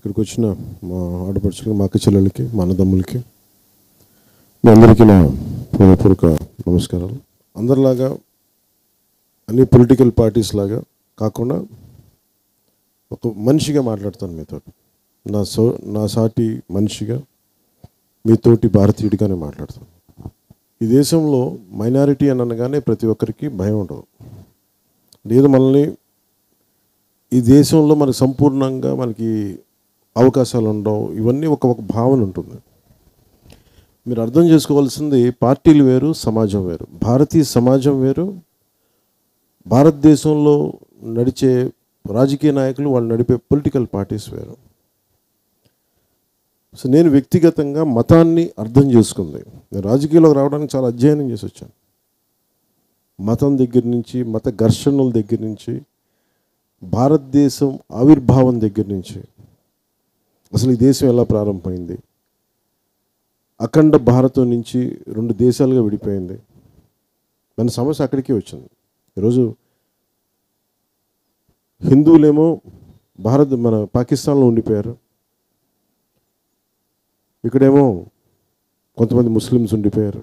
ఇక్కడికి వచ్చిన మా ఆడపడుచులకి మా అక్క చెల్లెలకి మా అన్నదమ్ములకి మీ అందరికీ నా పూర్వపూర్వక నమస్కారాలు అందరిలాగా అన్ని పొలిటికల్ పార్టీస్ లాగా కాకుండా ఒక మనిషిగా మాట్లాడతాను మీతో నా సో నా సాటి మనిషిగా మీతోటి భారతీయుడిగానే మాట్లాడతాను ఈ దేశంలో మైనారిటీ అని అనగానే ప్రతి ఒక్కరికి భయం ఉండదు లేదు మనల్ని ఈ దేశంలో మనకి సంపూర్ణంగా మనకి అవకాశాలు ఉండవు ఇవన్నీ ఒక ఒక భావన ఉంటుంది మీరు అర్థం చేసుకోవాల్సింది పార్టీలు వేరు సమాజం వేరు భారతీయ సమాజం వేరు భారతదేశంలో నడిచే రాజకీయ నాయకులు వాళ్ళు నడిపే పొలిటికల్ పార్టీస్ వేరు సో నేను వ్యక్తిగతంగా మతాన్ని అర్థం చేసుకుంది నేను రాజకీయాల్లోకి రావడానికి చాలా అధ్యయనం చేసి వచ్చాను మతం దగ్గర నుంచి మత ఘర్షణల దగ్గర నుంచి భారతదేశం ఆవిర్భావం దగ్గర నుంచి అసలు ఈ దేశం ఎలా ప్రారంభమైంది అఖండ భారతం నుంచి రెండు దేశాలుగా విడిపోయింది మన సమస్య అక్కడికే వచ్చింది ఈరోజు హిందువులేమో భారత్ మన పాకిస్తాన్లో ఉండిపోయారు ఇక్కడేమో కొంతమంది ముస్లిమ్స్ ఉండిపోయారు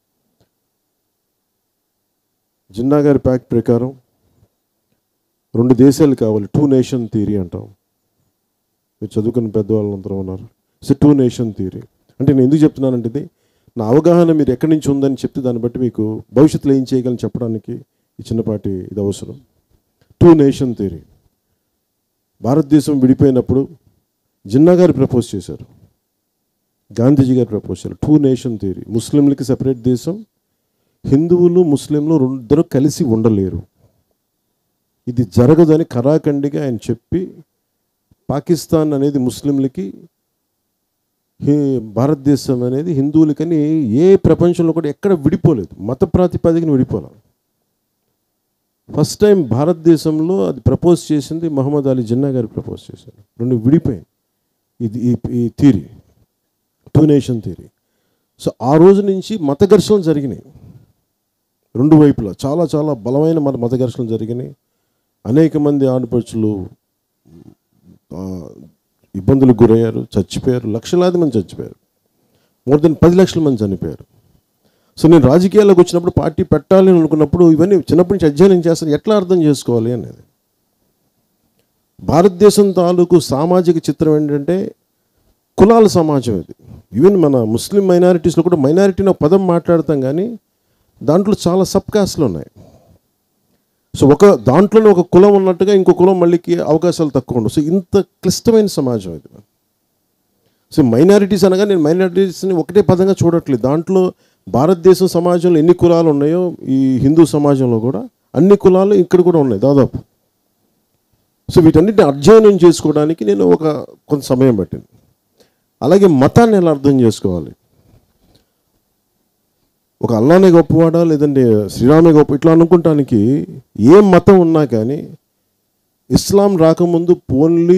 జిన్నా గారి ప్యాక్ట్ ప్రకారం రెండు దేశాలు కావాలి టూ నేషన్ థియరీ అంటాం మీరు చదువుకున్న పెద్దవాళ్ళందరూ ఉన్నారు సో టూ నేషన్ థియరీ అంటే నేను ఎందుకు చెప్తున్నానంటే ఇది నా అవగాహన మీరు ఎక్కడి నుంచి ఉందని చెప్తే దాన్ని బట్టి మీకు భవిష్యత్తులో ఏం చేయగలని చెప్పడానికి ఈ చిన్నపాటి ఇది అవసరం టూ నేషన్ థియరీ భారతదేశం విడిపోయినప్పుడు జిన్నా గారు ప్రపోజ్ చేశారు గాంధీజీ గారు ప్రపోజ్ చేశారు టూ నేషన్ థియరీ ముస్లింలకి సెపరేట్ దేశం హిందువులు ముస్లింలు ఇద్దరు కలిసి ఉండలేరు ఇది జరగదని కరాఖండిగా ఆయన చెప్పి పాకిస్తాన్ అనేది ముస్లింలకి హి- భారతదేశం అనేది హిందువులకని ఏ ప్రపంచంలో కూడా ఎక్కడ విడిపోలేదు మత ప్రాతిపదికన విడిపోలేదు ఫస్ట్ టైం భారతదేశంలో అది ప్రపోజ్ చేసింది మహమ్మద్ అలీ జిన్నా గారు ప్రపోజ్ చేశారు రెండు విడిపోయింది ఇది ఈ ఈ theory two nation theory so ఆ రోజు నుంచి మత ఘర్షణలు జరిగినాయి రెండు వైపులా చాలా చాలా బలమైన మన మత ఘర్షణలు జరిగినాయి అనేక మంది ఆడపడుచులు ఆ, ఇబ్బందులకు గురయ్యారు చచ్చిపోయారు లక్షలాది మంది చచ్చిపోయారు మోర్ దెన్ పది లక్షల మంది చనిపోయారు సో నేను రాజకీయాల్లోకి వచ్చినప్పుడు పార్టీ పెట్టాలి అని అనుకున్నప్పుడు ఇవన్నీ చిన్నప్పటి నుంచి అధ్యయనం చేస్తాను ఎట్లా అర్థం చేసుకోవాలి అనేది భారతదేశం తాలూకు సామాజిక చిత్రం ఏంటంటే కులాల సమాజం ఇది ఈవెన్ మన ముస్లిం మైనారిటీస్లో కూడా మైనారిటీ అనే పదం మాట్లాడతాం కానీ దాంట్లో చాలా సబ్ కాస్ట్లు ఉన్నాయి సో ఒక దాంట్లోనే ఒక కులం ఉన్నట్టుగా ఇంకో కులం మళ్ళీకి అవకాశాలు తక్కువ ఉండవు సో ఇంత క్లిష్టమైన సమాజం ఇది సో మైనారిటీస్ అనగా నేను మైనారిటీస్ని ఒకటే పదంగా చూడట్లేదు దాంట్లో భారతదేశం సమాజంలో ఎన్ని కులాలు ఉన్నాయో ఈ హిందూ సమాజంలో కూడా అన్ని కులాలు ఇక్కడ కూడా ఉన్నాయి దాదాపు సో వీటన్నిటిని అధ్యయనం చేసుకోవడానికి నేను ఒక కొంత సమయం పట్టింది అలాగే మతాన్ని ఎలా అర్థం చేసుకోవాలి ఒక అల్లానే గొప్పవాడా లేదంటే శ్రీరామే గొప్ప ఇట్లా అనుకుంటానికి ఏ మతం ఉన్నా కానీ ఇస్లాం రాకముందు ఓన్లీ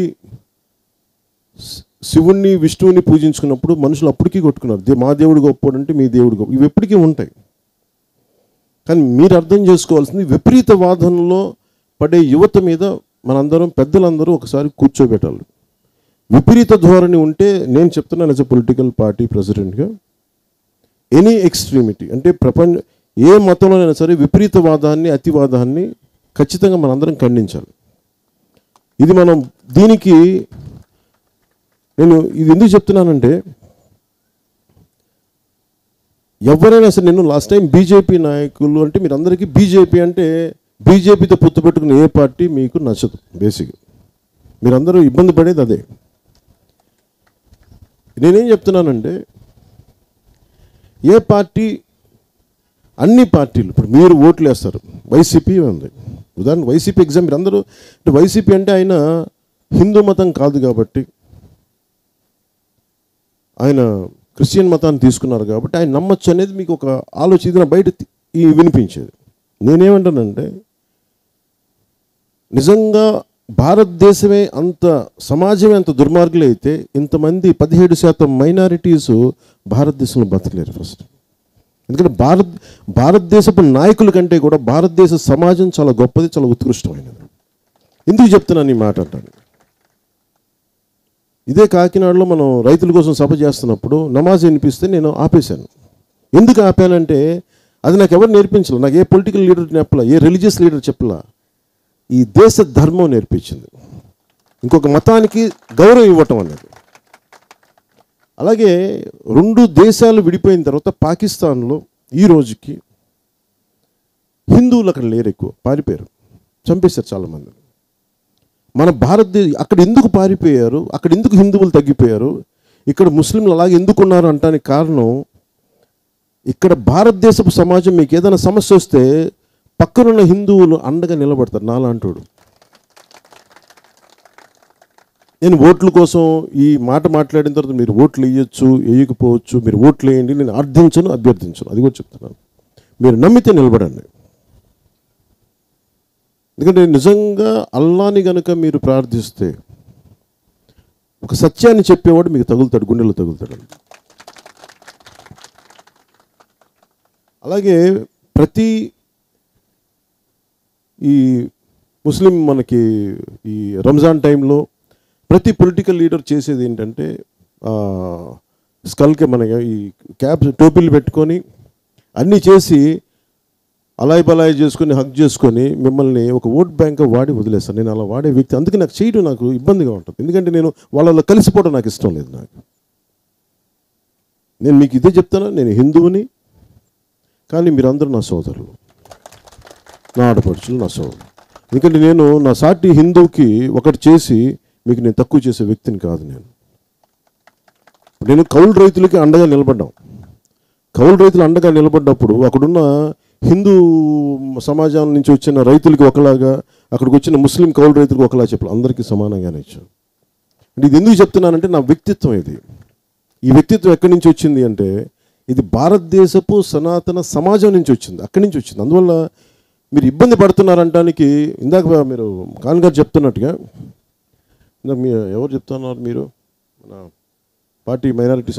శివుణ్ణి విష్ణువుని పూజించుకున్నప్పుడు మనుషులు అప్పటికీ కొట్టుకున్నారు దే- మా దేవుడు గొప్పవాడు అంటే మీ దేవుడు గొప్ప ఇవి ఎప్పటికీ ఉంటాయి కానీ మీరు అర్థం చేసుకోవాల్సింది విపరీత వాదనలో పడే యువత మీద మనందరం పెద్దలందరూ ఒకసారి కూర్చోబెట్టాలి విపరీత ధోరణి ఉంటే నేను చెప్తున్నాను యాజ్ ఎ పొలిటికల్ పార్టీ ప్రెసిడెంట్గా ఎనీ ఎక్స్ట్రీమిటీ అంటే ప్రపంచ ఏ మతంలోనైనా సరే విపరీతవాదాన్ని అతివాదాన్ని ఖచ్చితంగా మనందరం ఖండించాలి ఇది మనం దీనికి నేను ఇది ఎందుకు చెప్తున్నానంటే ఎవరైనా సరే నేను లాస్ట్ టైం బీజేపీ నాయకులు అంటే మీరు అందరికీ బీజేపీ అంటే బీజేపీతో పొత్తు పెట్టుకున్న ఏ పార్టీ మీకు నచ్చదు బేసిక్ మీరందరూ ఇబ్బంది పడేది అదే నేనేం చెప్తున్నానంటే ఏ పార్టీ అన్ని పార్టీలు ఇప్పుడు మీరు ఓట్లు వేస్తారు వైసీపీ ఉంది ఉదాహరణ వైసీపీ ఎగ్జామ్ మీరు అందరూ అంటే వైసీపీ అంటే ఆయన హిందూ మతం కాదు కాబట్టి ఆయన క్రిస్టియన్ మతాన్ని తీసుకున్నారు కాబట్టి ఆయన నమ్మచ్చు అనేది మీకు ఒక ఆలోచన ఇది నా బయట తి- ఈ వినిపించేది నేనేమంటానంటే నిజంగా భారతదేశమే అంత సమాజమే అంత దుర్మార్గులు అయితే ఇంతమంది పదిహేడు శాతం మైనారిటీస్ భారతదేశంలో బతకలేరు ఫస్ట్ ఎందుకంటే భారత్ భారతదేశపు నాయకుల కంటే కూడా భారతదేశ సమాజం చాలా గొప్పది చాలా ఉత్కృష్టమైనది ఎందుకు చెప్తున్నాను ఈ మాట అంటాను ఇదే కాకినాడలో మనం రైతుల కోసం సభ చేస్తున్నప్పుడు నమాజ్ వినిపిస్తే నేను ఆపేశాను ఎందుకు ఆపానంటే అది నాకు ఎవరు నేర్పించలే నాకు ఏ పొలిటికల్ లీడర్ చెప్పలా ఏ రిలీజియస్ లీడర్ చెప్పలా ఈ దేశ ధర్మం నేర్పించింది ఇంకొక మతానికి గౌరవం ఇవ్వటం అనేది అలాగే రెండు దేశాలు విడిపోయిన తర్వాత పాకిస్తాన్లో ఈ రోజుకి హిందువులు అక్కడ లేరు ఎక్కువ పారిపోయారు చంపేశారు చాలామంది మన భారతదేశ అక్కడ ఎందుకు పారిపోయారు అక్కడ ఎందుకు హిందువులు తగ్గిపోయారు ఇక్కడ ముస్లింలు అలాగే ఎందుకు ఉన్నారు అంటానికి కారణం ఇక్కడ భారతదేశపు సమాజం మీకు ఏదైనా సమస్య వస్తే పక్కనున్న హిందువులు అండగా నిలబడతారు నాలాంటోడు నేను ఓట్ల కోసం ఈ మాట మాట్లాడిన తర్వాత మీరు ఓట్లు వేయొచ్చు వేయకపోవచ్చు మీరు ఓట్లు వేయండి నేను అర్థించను అభ్యర్థించను అది కూడా చెప్తున్నాను మీరు నమ్మితే నిలబడండి ఎందుకంటే నిజంగా అల్లాని గనుక మీరు ప్రార్థిస్తే ఒక సత్యాన్ని చెప్పేవాడు మీకు తగులుతాడు గుండెలో తగులుతాడు అలాగే ప్రతి ఈ ముస్లిం మనకి ఈ రంజాన్ టైంలో ప్రతి పొలిటికల్ లీడర్ చేసేది ఏంటంటే ఆ, స్కల్కి మన ఈ క్యాప్ టోపీలు పెట్టుకొని అన్నీ చేసి అలాయ్ బలాయ్ చేసుకొని హక్ చేసుకొని మిమ్మల్ని ఒక ఓట్ బ్యాంక్ వాడి వదిలేస్తాను నేను అలా వాడే వ్యక్తి అందుకే నాకు చేయడం నాకు ఇబ్బందిగా ఉంటుంది ఎందుకంటే నేను వాళ్ళలో కలిసిపోవడం నాకు ఇష్టం లేదు నాకు నేను మీకు ఇదే చెప్తాను నేను హిందువుని కానీ మీరందరూ నా సోదరులు నా ఆడపడుచులు నా సోదరులు ఎందుకంటే నేను నా సాటి హిందువుకి ఒకటి చేసి మీకు నేను తక్కువ చేసే వ్యక్తిని కాదు నేను నేను కౌలు రైతులకి అండగా నిలబడ్డాం కౌలు రైతులు అండగా నిలబడ్డప్పుడు అక్కడున్న హిందూ సమాజం నుంచి వచ్చిన రైతులకి ఒకలాగా అక్కడికి వచ్చిన ముస్లిం కౌలు రైతులకు ఒకలా చెప్పాలి అందరికీ సమానంగానే ఇచ్చాను అంటే ఇది ఎందుకు చెప్తున్నానంటే నా వ్యక్తిత్వం ఇది ఈ వ్యక్తిత్వం ఎక్కడి నుంచి వచ్చింది అంటే ఇది భారతదేశపు సనాతన సమాజం నుంచి వచ్చింది అక్కడి నుంచి వచ్చింది అందువల్ల మీరు ఇబ్బంది పడుతున్నారంటానికి ఇందాక మీరు ఖాన్ గారు చెప్తున్నట్టుగా ఇందాక మీ ఎవరు చెప్తున్నారు మీరు మన పార్టీ మైనారిటీస్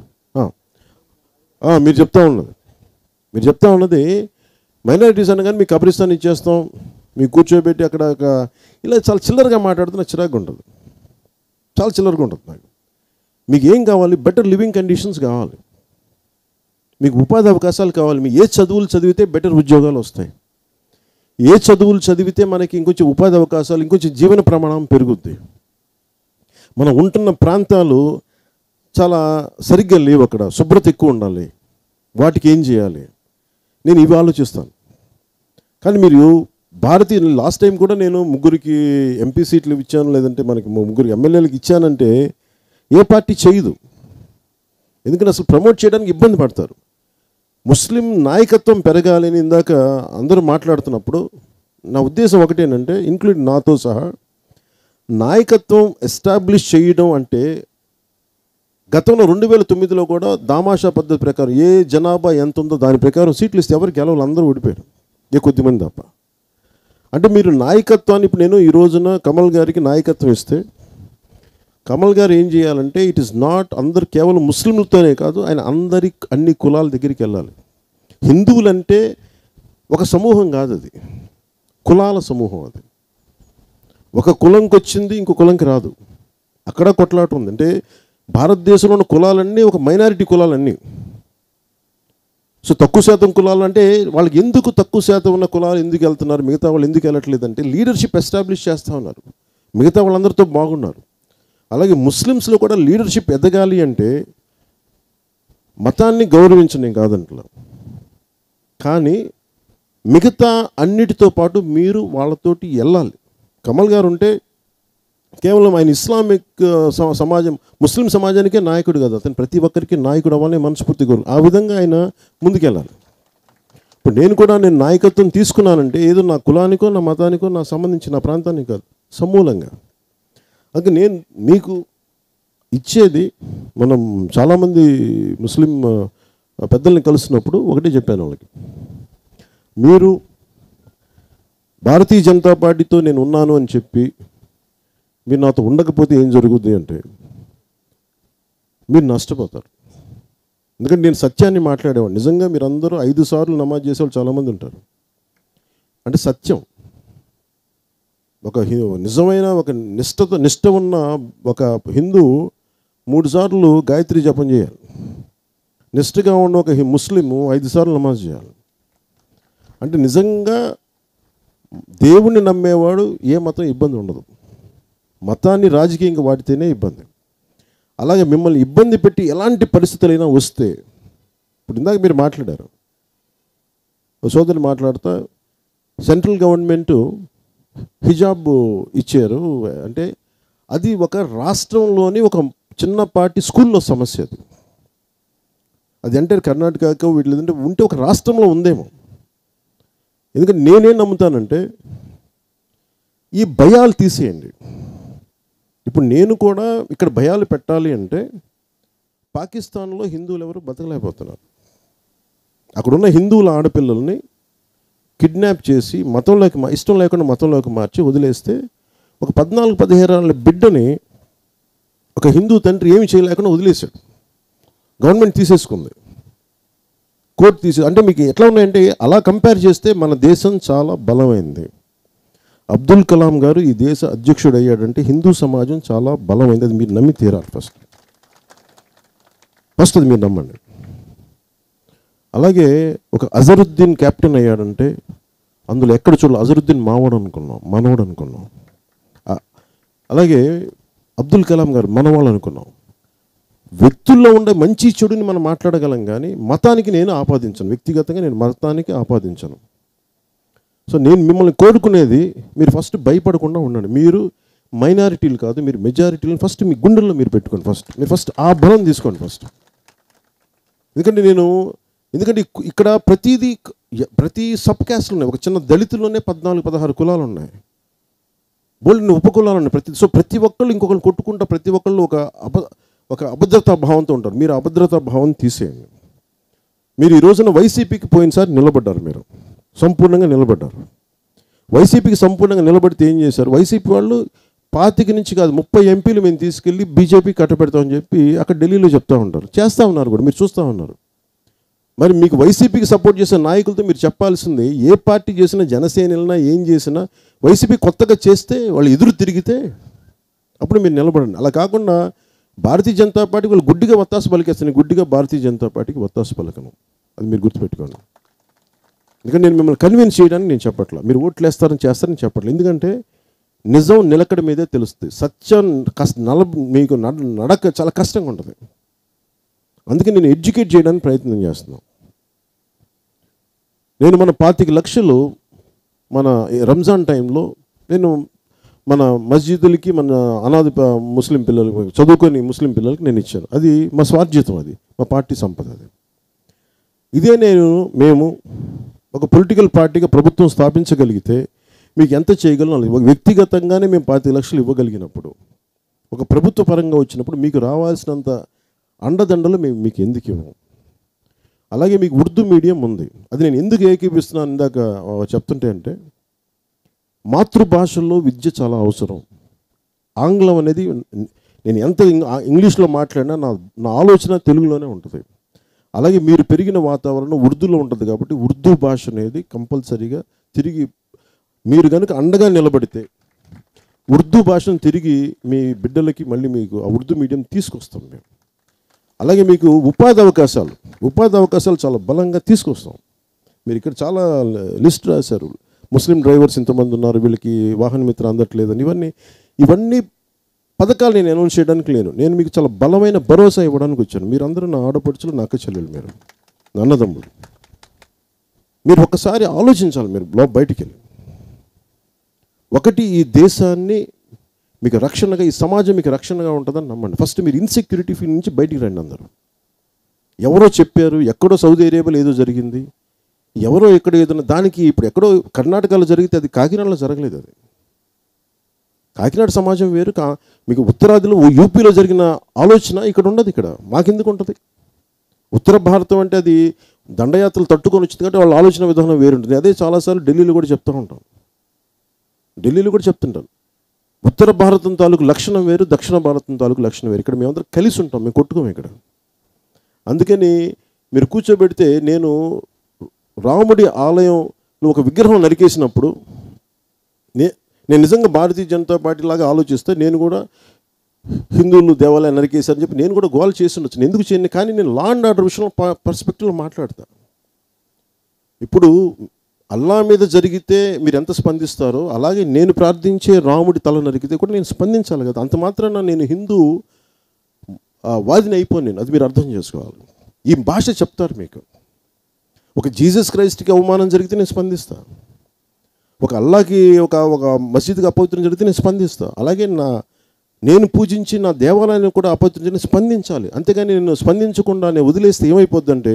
మీరు చెప్తా ఉన్నది మీరు చెప్తా ఉన్నది మైనారిటీస్ అనగానే మీకు కబ్రిస్తాన్ ఇచ్చేస్తాం మీకు కూర్చోబెట్టి అక్కడ ఒక ఇలా చాలా చిల్లరగా మాట్లాడితే నాకు చిరాకు ఉంటుంది చాలా చిల్లరగా ఉంటుంది నాకు మీకు ఏం కావాలి బెటర్ లివింగ్ కండిషన్స్ కావాలి మీకు ఉపాధి అవకాశాలు కావాలి మీకు ఏ చదువులు చదివితే బెటర్ ఉద్యోగాలు వస్తాయి ఏ చదువులు చదివితే మనకి ఇంకొంచెం ఉపాధి అవకాశాలు ఇంకొంచెం జీవన ప్రమాణం పెరుగుద్ది మనం ఉంటున్న ప్రాంతాలు చాలా సరిగ్గా లేవు అక్కడ శుభ్రత ఎక్కువ ఉండాలి వాటికి ఏం చేయాలి నేను ఇవి ఆలోచిస్తాను కానీ మీరు భారతీయ లాస్ట్ టైం కూడా నేను ముగ్గురికి ఎంపీ సీట్లు ఇచ్చాను లేదంటే మనకి ముగ్గురికి ఎమ్మెల్యేలకు ఇచ్చానంటే ఏ పార్టీ చేయదు ఎందుకంటే అసలు ప్రమోట్ చేయడానికి ఇబ్బంది పడతారు ముస్లిం నాయకత్వం పెరగాలని ఇందాక అందరూ మాట్లాడుతున్నప్పుడు నా ఉద్దేశం ఒకటేనంటే ఇంక్లూడ్ నాతో సహా నాయకత్వం ఎస్టాబ్లిష్ చేయడం అంటే గతంలో రెండు వేల తొమ్మిదిలో కూడా దామాషా పద్ధతి ప్రకారం ఏ జనాభా ఎంత ఉందో దాని ప్రకారం సీట్లు ఇస్తే ఎవరికి గెలవాలి అందరూ ఓడిపోయారు ఏ కొద్దిమంది తప్ప అంటే మీరు నాయకత్వాన్ని ఇప్పుడు నేను ఈ రోజున కమల్ గారికి నాయకత్వం ఇస్తే కమల్ గారు ఏం చేయాలంటే ఇట్ ఈస్ నాట్ అందరు కేవలం ముస్లింలతోనే కాదు ఆయన అందరి అన్ని కులాల దగ్గరికి వెళ్ళాలి హిందువులంటే ఒక సమూహం కాదు అది కులాల సమూహం అది ఒక కులంకి వచ్చింది ఇంకో కులంకి రాదు అక్కడ కొట్లాట ఉంది అంటే భారతదేశంలో ఉన్న కులాలన్నీ ఒక మైనారిటీ కులాలన్నీ సో తక్కువ శాతం కులాలు అంటే వాళ్ళకి ఎందుకు తక్కువ శాతం ఉన్న కులాలు ఎందుకు వెళ్తున్నారు మిగతా వాళ్ళు ఎందుకు వెళ్ళట్లేదు అంటే లీడర్షిప్ ఎస్టాబ్లిష్ చేస్తూ ఉన్నారు మిగతా వాళ్ళందరితో బాగున్నారు అలాగే ముస్లిమ్స్లో కూడా లీడర్షిప్ ఎదగాలి అంటే మతాన్ని గౌరవించడం కాదంటలా కానీ మిగతా అన్నిటితో పాటు మీరు వాళ్ళతోటి వెళ్ళాలి కమల్ గారు ఉంటే కేవలం ఆయన ఇస్లామిక్ ఆ, స- సమాజం ముస్లిం సమాజానికే నాయకుడు కదా అతను ప్రతి ఒక్కరికి నాయకుడు అవ్వాలని మనస్ఫూర్తి కోరు ఆ విధంగా ఆయన ముందుకెళ్ళాలి ఇప్పుడు నేను కూడా నేను నాయకత్వం తీసుకున్నానంటే ఏదో నా కులానికో నా మతానికో నా సంబంధించి నా ప్రాంతానికి కాదు సమూలంగా అందుకే నేను మీకు ఇచ్చేది మనం చాలామంది ముస్లిం ఆ, పెద్దల్ని కలిసినప్పుడు ఒకటే చెప్పాను వాళ్ళకి మీరు భారతీయ జనతా పార్టీతో నేను ఉన్నాను అని చెప్పి మీరు నాతో ఉండకపోతే ఏం జరుగుద్ది అంటే మీరు నష్టపోతారు ఎందుకంటే నేను సత్యాన్ని మాట్లాడేవాడు నిజంగా మీరు అందరూ ఐదు సార్లు నమాజ్ చేసేవాళ్ళు చాలామంది ఉంటారు అంటే సత్యం ఒక హి- నిజమైన ఒక నిష్ఠతో నిష్ఠ ఉన్న ఒక హిందూ మూడు సార్లు గాయత్రి జపం చేయాలి నిష్ఠగా ఉన్న ఒక హి- ముస్లిము ఐదు సార్లు నమాజ్ చేయాలి అంటే నిజంగా దేవుణ్ణి నమ్మేవాడు ఏ మతం ఇబ్బంది ఉండదు మతాన్ని రాజకీయంగా వాడితేనే ఇబ్బంది అలాగే మిమ్మల్ని ఇబ్బంది పెట్టి ఎలాంటి పరిస్థితులైనా వస్తే ఇప్పుడు ఇందాక మీరు మాట్లాడారు ఓ సోదరులు మాట్లాడుతా సెంట్రల్ గవర్నమెంట్ హిజాబ్ ఇచ్చారు అంటే అది ఒక రాష్ట్రంలోని ఒక చిన్నపాటి స్కూల్లో సమస్య అది అది అంటే కర్ణాటకకు వీటి లేదంటే ఉంటే ఒక రాష్ట్రంలో ఉందేమో ఎందుకంటే నేనేం నమ్ముతానంటే ఈ భయాలు తీసేయండి ఇప్పుడు నేను కూడా ఇక్కడ భయాలు పెట్టాలి అంటే పాకిస్తాన్లో హిందువులు ఎవరు బతకలేకపోతున్నారు అక్కడున్న హిందువుల ఆడపిల్లల్ని కిడ్నాప్ చేసి మతంలోకి మా ఇష్టం లేకుండా మతంలోకి మార్చి వదిలేస్తే ఒక పద్నాలుగు పదిహేను ఏళ్ళ బిడ్డని ఒక హిందూ తండ్రి ఏమి చేయలేకుండా వదిలేశాడు గవర్నమెంట్ తీసేసుకుంది కోర్టు తీసే అంటే మీకు ఎట్లా ఉన్నాయంటే అలా కంపేర్ చేస్తే మన దేశం చాలా బలమైంది అబ్దుల్ కలాం గారు ఈ దేశ అధ్యక్షుడు అయ్యాడంటే హిందూ సమాజం చాలా బలమైంది అది మీరు నమ్మి తీరాలి ఫస్ట్ ఫస్ట్ అది మీరు నమ్మండి అలాగే ఒక అజరుద్దీన్ కెప్టెన్ అయ్యాడంటే అందులో ఎక్కడ చూడాలి అజరుద్దీన్ మావాడు అనుకున్నాం మనవాడు అనుకున్నాం ఆ- అలాగే అబ్దుల్ కలాం గారు మనవాళ్ళు అనుకున్నాం వ్యక్తుల్లో ఉండే మంచి చెడుని మనం మాట్లాడగలం కానీ మతానికి నేను ఆపాదించను వ్యక్తిగతంగా నేను మతానికి ఆపాదించను సో నేను మిమ్మల్ని కోరుకునేది మీరు ఫస్ట్ భయపడకుండా ఉండండి మీరు మైనారిటీలు కాదు మీరు మెజారిటీలను ఫస్ట్ మీ గుండెల్లో మీరు పెట్టుకోండి ఫస్ట్ మీరు ఫస్ట్ ఆ బలం తీసుకోండి ఫస్ట్ ఎందుకంటే నేను ఎందుకంటే ఇక్- ఇక్కడ ప్రతిదీ క- ప్రతి సబ్ క్యాస్ట్లు ఉన్నాయి ఒక చిన్న దళితుల్లోనే పద్నాలుగు పదహారు కులాలు ఉన్నాయి బోల్డ్ ఉపకులాలు ఉన్నాయి ప్రతి సో ప్రతి ఒక్కళ్ళు ఇంకొకరు కొట్టుకుంటా ప్రతి ఒక్కళ్ళు ఒక అబ ఒక అభద్రతా భావంతో ఉంటారు మీరు ఆ అభద్రతా భావం తీసేయండి మీరు ఈ రోజున వైసీపీకి పోయినసారి నిలబడ్డారు మీరు సంపూర్ణంగా నిలబడ్డారు వైసీపీకి సంపూర్ణంగా నిలబడితే ఏం చేశారు వైసీపీ వాళ్ళు పాతిక నుంచి కాదు ముప్పై ఎంపీలు మేము తీసుకెళ్ళి బీజేపీ కట్టబెడతామని చెప్పి అక్కడ ఢిల్లీలో చెప్తా ఉంటారు చేస్తూ ఉన్నారు కూడా మీరు చూస్తూ ఉన్నారు మరి మీకు వైసీపీకి సపోర్ట్ చేసే నాయకులతో మీరు చెప్పాల్సింది ఏ పార్టీ చేసినా జనసేన వెళ్ళినా ఏం చేసినా వైసీపీ కొత్తగా చేస్తే వాళ్ళు ఎదురు తిరిగితే అప్పుడు మీరు నిలబడండి అలా కాకుండా భారతీయ జనతా పార్టీ వాళ్ళు గుడ్డిగా వత్తాసు పలికేస్తాను గుడ్డిగా భారతీయ జనతా పార్టీకి వత్తాసు పలకను అది మీరు గుర్తుపెట్టుకోండి ఎందుకంటే నేను మిమ్మల్ని కన్విన్స్ చేయడానికి నేను చెప్పట్లా మీరు ఓట్లు వేస్తారని చేస్తారని చెప్పట్లేదు ఎందుకంటే నిజం నిలకడ మీదే తెలుస్తుంది సత్యం కష్ట నల మీకు నడ నడక చాలా కష్టంగా ఉంటుంది అందుకే నేను ఎడ్యుకేట్ చేయడానికి ప్రయత్నం చేస్తున్నాను నేను మన పాతిక లక్షలు మన రంజాన్ టైంలో నేను మన మస్జిదులకి మన అనాథ ప- ముస్లిం పిల్లలకి చదువుకొని ముస్లిం పిల్లలకి నేను ఇచ్చాను అది మా స్వార్జితం అది మా పార్టీ సంపద అది ఇదే నేను మేము ఒక పొలిటికల్ పార్టీగా ప్రభుత్వం స్థాపించగలిగితే మీకు ఎంత చేయగలను అది ఒక వ్యక్తిగతంగానే మేము పాతిక లక్షలు ఇవ్వగలిగినప్పుడు ఒక ప్రభుత్వ పరంగా వచ్చినప్పుడు మీకు రావాల్సినంత అండదండలు మేము మీకు ఎందుకు ఇవ్వము అలాగే మీకు ఉర్దూ మీడియం ఉంది అది నేను ఎందుకు ఏకీపిస్తున్నాను ఇందాక ఆ, చెప్తుంటే అంటే మాతృభాషల్లో విద్య చాలా అవసరం ఆంగ్లం అనేది నేను ఎంత ఇంగ్- ఆ- ఇంగ్లీష్లో మాట్లాడినా నా నా ఆలోచన తెలుగులోనే ఉంటుంది అలాగే మీరు పెరిగిన వాతావరణం ఉర్దూలో ఉంటుంది కాబట్టి ఉర్దూ భాష అనేది కంపల్సరీగా తిరిగి మీరు కనుక అండగా నిలబడితే ఉర్దూ భాషను తిరిగి మీ బిడ్డలకి మళ్ళీ మీకు ఆ ఉర్దూ మీడియం తీసుకొస్తాం మేము అలాగే మీకు ఉపాధి అవకాశాలు ఉపాధి అవకాశాలు చాలా బలంగా తీసుకొస్తాం మీరు ఇక్కడ చాలా లిస్ట్ రాశారు ముస్లిం డ్రైవర్స్ ఇంతమంది ఉన్నారు వీళ్ళకి వాహన మిత్ర అందట్లేదని ఇవన్నీ ఇవన్నీ పథకాలు నేను అనౌన్స్ చేయడానికి లేను నేను మీకు చాలా బలమైన భరోసా ఇవ్వడానికి వచ్చాను మీరందరూ నా ఆడపడుచులు నా అక్క చెల్లెలు మీరు నా అన్నదమ్ముడు మీరు ఒక్కసారి ఆలోచించాలి మీరు లో బయటికి వెళ్ళి ఒకటి ఈ దేశాన్ని మీకు రక్షణగా ఈ సమాజం మీకు రక్షణగా ఉంటుందని నమ్మండి ఫస్ట్ మీరు ఇన్సెక్యూరిటీ ఫీల్ నుంచి బయటికి రండి అందరూ ఎవరో చెప్పారు ఎక్కడో సౌదీ అరేబియాలో ఏదో జరిగింది ఎవరో ఎక్కడ ఏదైనా దానికి ఇప్పుడు ఎక్కడో కర్ణాటకలో జరిగితే అది కాకినాడలో జరగలేదు అది కాకినాడ సమాజం వేరు కా మీకు ఉత్తరాదిలో ఓ యూపీలో జరిగిన ఆలోచన ఇక్కడ ఉండదు ఇక్కడ మాకెందుకు ఉంటుంది ఉత్తర భారతం అంటే అది దండయాత్రలు తట్టుకొని వచ్చింది కాబట్టి వాళ్ళ ఆలోచన విధానం వేరుంటుంది అదే చాలాసార్లు ఢిల్లీలో కూడా చెప్తూ ఉంటాం ఢిల్లీలో కూడా చెప్తుంటాను ఉత్తర భారతం తాలూకు లక్షణం వేరు దక్షిణ భారతం తాలూకు లక్షణం వేరు ఇక్కడ మేమందరం కలిసి ఉంటాం మేము కొట్టుకోం ఇక్కడ అందుకని మీరు కూర్చోబెడితే నేను రాముడి ఆలయంలో ఒక విగ్రహం నరికేసినప్పుడు నే నేను నిజంగా భారతీయ జనతా పార్టీ లాగా ఆలోచిస్తే నేను కూడా హిందువులు దేవాలయం నరికేశారని చెప్పి నేను కూడా గోల్ చేసి ఉండొచ్చు నేను ఎందుకు చేయను కానీ నేను లా అండ్ ఆర్డర్ విషయంలో పర్స్పెక్టివ్లో మాట్లాడతా ఇప్పుడు అల్లా మీద జరిగితే మీరు ఎంత స్పందిస్తారో అలాగే నేను ప్రార్థించే రాముడి తల నరికితే కూడా నేను స్పందించాలి కదా అంత మాత్రాన నేను హిందూ ఆ, వాదిని అయిపోను నేను అది మీరు అర్థం చేసుకోవాలి ఈ భాష చెప్తారు మీకు ఒక జీసస్ క్రైస్ట్కి అవమానం జరిగితే నేను స్పందిస్తా ఒక అల్లాకి ఒక ఒక మసీదుకి అపవిత్రం జరిగితే నేను స్పందిస్తా అలాగే నా నేను పూజించి నా దేవాలయాన్ని కూడా అపవిత్రం స్పందించాలి అంతేగాని నేను స్పందించకుండా నేను వదిలేస్తే ఏమైపోద్దంటే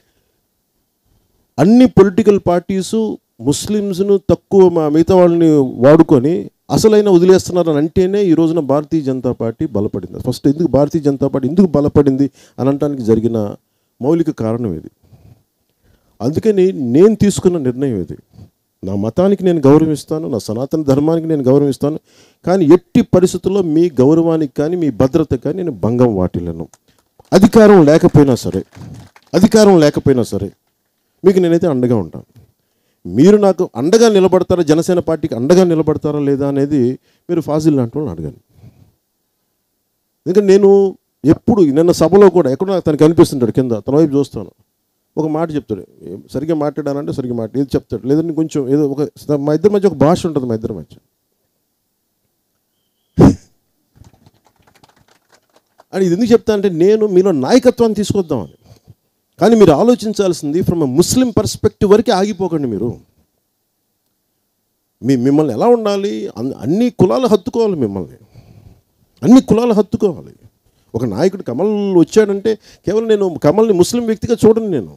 అన్ని పొలిటికల్ పార్టీసు ముస్లిమ్స్ను తక్కువ మా మిగతా వాళ్ళని వాడుకొని అసలైన వదిలేస్తున్నారని అంటేనే ఈ రోజున భారతీయ జనతా పార్టీ బలపడింది ఫస్ట్ ఎందుకు భారతీయ జనతా పార్టీ ఎందుకు బలపడింది అని అనటానికి జరిగిన మౌలిక కారణం ఇది అందుకని నేను తీసుకున్న నిర్ణయం ఇది నా మతానికి నేను గౌరవిస్తాను నా సనాతన ధర్మానికి నేను గౌరవిస్తాను కానీ ఎట్టి పరిస్థితుల్లో మీ గౌరవానికి కానీ మీ భద్రతకు కానీ నేను భంగం వాటిల్లను అధికారం లేకపోయినా సరే అధికారం లేకపోయినా సరే మీకు నేనైతే అండగా ఉంటాను మీరు నాకు అండగా నిలబడతారా జనసేన పార్టీకి అండగా నిలబడతారా లేదా అనేది మీరు ఫాజిల్ లాంటి వాళ్ళని అడగండి ఎందుకంటే నేను ఎప్పుడు నిన్న సభలో కూడా ఎక్కడో నాకు తనకు అనిపిస్తుంటాడు కింద తన వైపు చూస్తాను ఒక మాట చెప్తాడు ఏం సరిగ్గా మాట్లాడానంటే సరిగ్గా మాట ఏది చెప్తాడు లేదంటే కొంచెం ఏదో ఒక మా ఇద్దరి మధ్య ఒక భాష ఉంటుంది మా ఇద్దరి మధ్య అని ఇది ఎందుకు చెప్తా అంటే నేను మీలో నాయకత్వాన్ని తీసుకొద్దామని కానీ మీరు ఆలోచించాల్సింది ఫ్రమ్ ముస్లిం పర్స్పెక్టివ్ వరకే ఆగిపోకండి మీరు మీ మిమ్మల్ని ఎలా ఉండాలి అన్- అన్ని కులాలు హత్తుకోవాలి మిమ్మల్ని అన్ని కులాలు హత్తుకోవాలి ఒక నాయకుడు కమల్ వచ్చాడంటే కేవలం నేను కమల్ని ముస్లిం వ్యక్తిగా చూడను నేను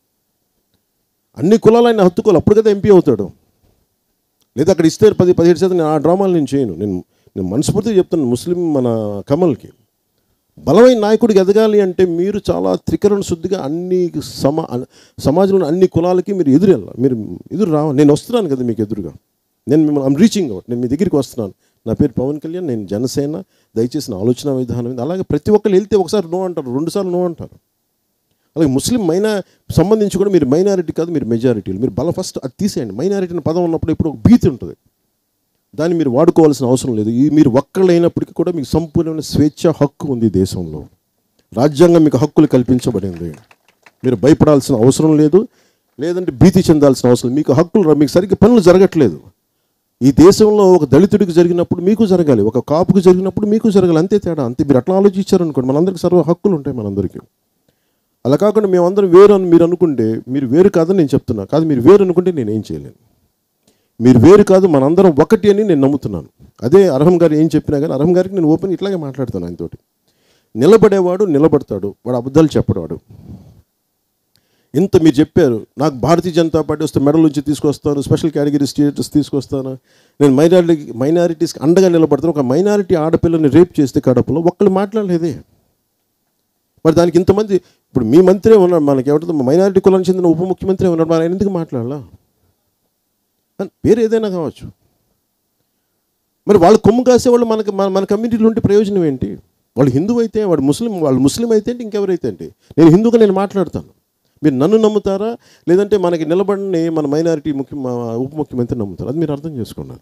అన్ని కులాలు ఆయన హత్తుకోవాలి అప్పుడు కదా ఎంపీ అవుతాడు లేదా అక్కడ ఇస్తే పది పదిహేడు శాతం నేను ఆ డ్రామాలు నేను చేయను నేను నేను మనస్ఫూర్తిగా చెప్తాను ముస్లిం మన కమల్కి బలమైన నాయకుడికి ఎదగాలి అంటే మీరు చాలా త్రికరణ శుద్ధిగా అన్ని సమా సమాజంలో అన్ని కులాలకి మీరు ఎదురు వెళ్ళాలి మీరు ఎదురు రావాలి నేను వస్తున్నాను కదా మీకు ఎదురుగా నేను మిమ్మల్ని ఐమ్ రీచింగ్ అవుట్ నేను మీ దగ్గరికి వస్తున్నాను నా పేరు పవన్ కళ్యాణ్ నేను జనసేన దయచేసి నా ఆలోచన విధానం ఇది. అలాగే ప్రతి ఒక్కరు వెళ్తే ఒకసారి నో అంటారు రెండుసార్లు నో అంటారు అలాగే ముస్లిం మైనా సంబంధించి కూడా మీరు మైనారిటీ కాదు మీరు మెజారిటీలు మీరు బలం ఫస్ట్ అది తీసేయండి మైనారిటీ అనే పదం ఉన్నప్పుడు ఇప్పుడు ఒక భీతి ఉంటుంది దాన్ని మీరు వాడుకోవాల్సిన అవసరం లేదు ఈ మీరు ఒక్కళ్ళైనప్పటికీ కూడా మీకు సంపూర్ణమైన స్వేచ్ఛ హక్కు ఉంది ఈ దేశంలో రాజ్యాంగం మీకు హక్కులు కల్పించబడింది మీరు భయపడాల్సిన అవసరం లేదు లేదంటే భీతి చెందాల్సిన అవసరం లేదు. మీకు హక్కులు రా- మీకు సరిగ్గా పనులు జరగట్లేదు ఈ దేశంలో ఒక దళితుడికి జరిగినప్పుడు మీకు జరగాలి ఒక కాపుకి జరిగినప్పుడు మీకు జరగాలి అంతే తేడా అంతే మీరు అట్లా ఆలోచించారనుకోండి మనందరికీ సర్వ హక్కులు ఉంటాయి మనందరికీ అలా కాకుండా మేమందరం వేరు అని మీరు అనుకుంటే మీరు వేరు కాదని నేను చెప్తున్నా కాదు మీరు వేరు అనుకుంటే నేను ఏం చేయలేను మీరు వేరు కాదు మనందరం ఒకటి అని నేను నమ్ముతున్నాను అదే అర్హం గారు ఏం చెప్పినా కానీ అర్హం గారికి నేను ఓపెన్ ఇట్లాగే మాట్లాడతాను ఆయనతోటి నిలబడేవాడు నిలబడతాడు వాడు అబద్ధాలు చెప్పడవాడు ఇంత మీరు చెప్పారు నాకు భారతీయ జనతా పార్టీ వస్తే మెడల్ నుంచి తీసుకొస్తాను స్పెషల్ కేటగిరీ స్టేటస్ తీసుకొస్తాను నేను మైనారిటీ మైనారిటీస్కి అండగా నిలబడతాను ఒక మైనారిటీ ఆడపిల్లని రేప్ చేస్తే కడపలో ఒక్కళ్ళు మాట్లాడలేదే మరి దానికి ఇంతమంది ఇప్పుడు మీ మంత్రి ఉన్నాడు మనకి ఎవరితో మైనారిటీ కులానికి చెందిన ఉప ముఖ్యమంత్రి ఉన్నాడు మరి ఆయన ఎందుకు మాట్లాడాలా అని పేరు ఏదైనా కావచ్చు మరి వాళ్ళు కొమ్ము కాసేవాళ్ళు మనకి మన మన కమ్యూనిటీలో ఉంటే ప్రయోజనం ఏంటి వాళ్ళు హిందూ అయితే వాడు ముస్లిం వాళ్ళు ముస్లిం అయితే ఏంటి ఇంకెవరైతే ఏంటి నేను హిందూగా నేను మాట్లాడతాను మీరు నన్ను నమ్ముతారా లేదంటే మనకి నిలబడిని మన మైనారిటీ ముఖ్య మా ఉప ముఖ్యమంత్రి నమ్ముతారు అది మీరు అర్థం చేసుకున్నారు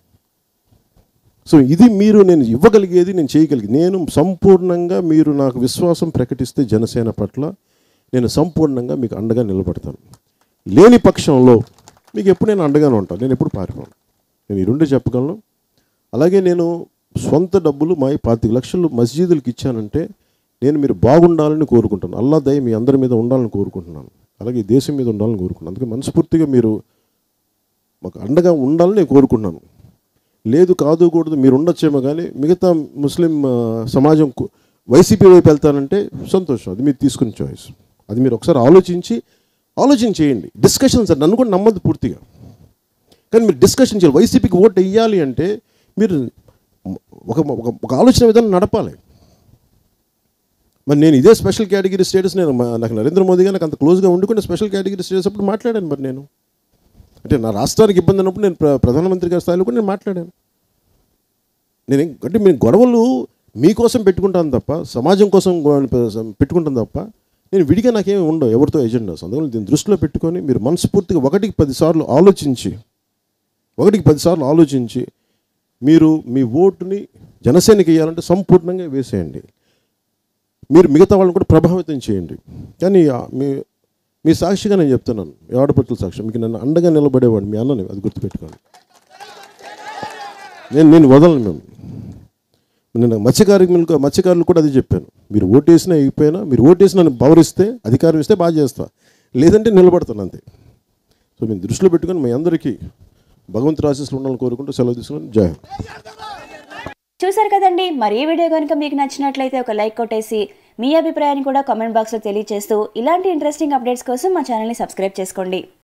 సో ఇది మీరు నేను ఇవ్వగలిగేది నేను చేయగలిగేది నేను సంపూర్ణంగా మీరు నాకు విశ్వాసం ప్రకటిస్తే జనసేన పట్ల నేను సంపూర్ణంగా మీకు అండగా నిలబడతాను లేని పక్షంలో మీకు ఎప్పుడు నేను అండగానే ఉంటాను నేను ఎప్పుడు పారిపోను నేను ఈ రెండు చెప్పగలను అలాగే నేను సొంత డబ్బులు మా ఈ పాతిక లక్షలు మస్జిదులకు ఇచ్చానంటే నేను మీరు బాగుండాలని కోరుకుంటాను అల్లా దయ మీ అందరి మీద ఉండాలని కోరుకుంటున్నాను అలాగే ఈ దేశం మీద ఉండాలని కోరుకుంటున్నాను అందుకే మనస్ఫూర్తిగా మీరు మాకు అండగా ఉండాలని నేను కోరుకుంటున్నాను లేదు కాదు కూడదు మీరు ఉండొచ్చేమో కానీ మిగతా ముస్లిం ఆ, సమాజం కు- వైసీపీ వైపు వెళ్తానంటే సంతోషం అది మీరు తీసుకున్న చాయిస్ అది మీరు ఒకసారి ఆలోచించి ఆలోచన చేయండి డిస్కషన్స్ నన్ను కూడా నమ్మద్దు పూర్తిగా కానీ మీరు డిస్కషన్ చేయాలి వైసీపీకి ఓటు వేయాలి అంటే మీరు ఒక ఒక ఒక ఆలోచన విధానం నడపాలి మరి నేను ఇదే స్పెషల్ కేటగిరీ స్టేటస్ నేను మా- నాకు నరేంద్ర మోదీ గారు నాకు అంత క్లోజ్గా ఉండుకుంటే స్పెషల్ కేటగిరీ స్టేటస్ అప్పుడు మాట్లాడాను మరి నేను అంటే నా రాష్ట్రానికి ఇబ్బంది అన్నప్పుడు నేను ప్ర- ప్రధానమంత్రి గారి స్థాయిలో కూడా నేను మాట్లాడాను నేను ఏం- అంటే మేము గొడవలు మీకోసం పెట్టుకుంటాను తప్ప సమాజం కోసం గొ- పెట్టుకుంటాను తప్ప నేను విడిగా నాకేమి ఉండవు ఎవరితో ఎజెండాస్ అందువల్ల దీన్ని దృష్టిలో పెట్టుకొని మీరు మనస్ఫూర్తిగా ఒకటికి పదిసార్లు ఆలోచించి ఒకటికి పదిసార్లు ఆలోచించి మీరు మీ ఓటుని జనసేనకి వేయాలంటే సంపూర్ణంగా వేసేయండి మీరు మిగతా వాళ్ళని కూడా ప్రభావితం చేయండి కానీ ఆ మీ మీ సాక్షిగా నేను చెప్తున్నాను ఈ ఆడపడుతుల సాక్షి మీకు నన్ను అండగా నిలబడేవాడు మీ అన్నని అది గుర్తుపెట్టుకోండి నేను నేను వదలను మేము నేను మత్స్యకార్మికులు మత్స్యకారులు కూడా అది చెప్పాను మీరు ఓటేసినా అయిపోయినా మీరు ఓటేసి నన్ను పవరిస్తే అధికారం ఇస్తే బాగా చేస్తా లేదంటే నిలబడతాను అంతే సో మేము దృష్టిలో పెట్టుకొని మీ అందరికీ భగవంతుడు ఆశీస్సులు ఉండాలని కోరుకుంటూ సెలవు తీసుకుని జై హింద్. చూసారు కదండి మరి ఈ వీడియో కనుక మీకు నచ్చినట్లయితే ఒక లైక్ కొట్టేసి మీ అభిప్రాయాన్ని కూడా కామెంట్ బాక్స్లో తెలియజేస్తూ ఇలాంటి ఇంట్రెస్టింగ్ అప్డేట్స్ కోసం మా ఛానల్ని సబ్స్క్రైబ్ చేసుకోండి